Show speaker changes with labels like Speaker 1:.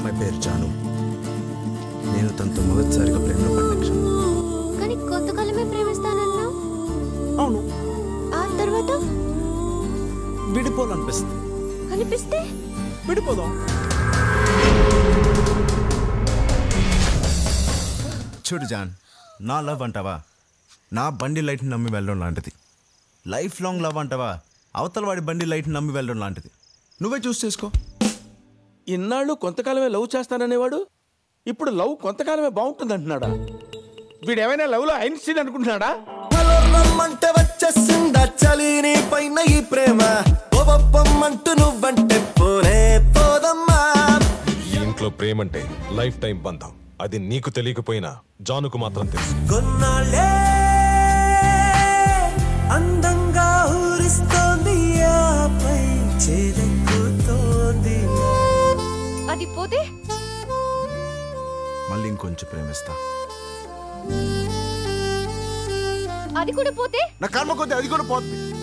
Speaker 1: అమ్మాయి పేరు జాను నేను తనతో మొదటిసారిగా ప్రేమలో పడిన క్షణం
Speaker 2: కానీ కొంతకాలమే ప్రేమిస్తానన్నావు
Speaker 1: అవును
Speaker 2: ఆ తర్వాత
Speaker 1: విడిపోవాలనిపిస్తుంది
Speaker 2: అనిపిస్తే
Speaker 1: విడిపోదాం చూడు జాన్ నా లవ్ అంటావా నా బండి లైట్ని నమ్మి వెళ్ళడం లాంటిది లైఫ్ లాంగ్ లవ్ అంటావా అవతల వాడి బండి లైట్ని నమ్మి వెళ్ళడం లాంటిది నువ్వే చూస్ చేసుకో
Speaker 3: ఇన్నాళ్ళు కొంతకాలమే లవ్ చేస్తాననేవాడు ఇప్పుడు లవ్ కొంతకాలమే బాగుంటుంది అంటున్నాడా వీడేమైనా లవ్లో ఐన్స్టీన్ అనుకుంటున్నాడా
Speaker 4: హలో రమ్మంటే వచ్చేసిందా చలి నీ పైన ఈ ప్రేమ ఓవప్పమ్మంటూ నువ్వంటే పోనే పోదమ్మా
Speaker 5: ఈ ఇంట్లో ప్రేమంటే లైఫ్ టైం బంధం అది నీకు తెలియకపోయినా జానుకు మాత్రం తెలుసు
Speaker 4: కొన్నాళ్ళే అందంగా ఊరిస్తోంది ఆపై చేదెక్కుతోంది
Speaker 2: అది పోతే
Speaker 1: మళ్ళీ ఇంకొంచెం ప్రేమిస్తా
Speaker 2: అది కూడా పోతే
Speaker 1: నా కర్మ కొద్ది అది కూడా పోతుంది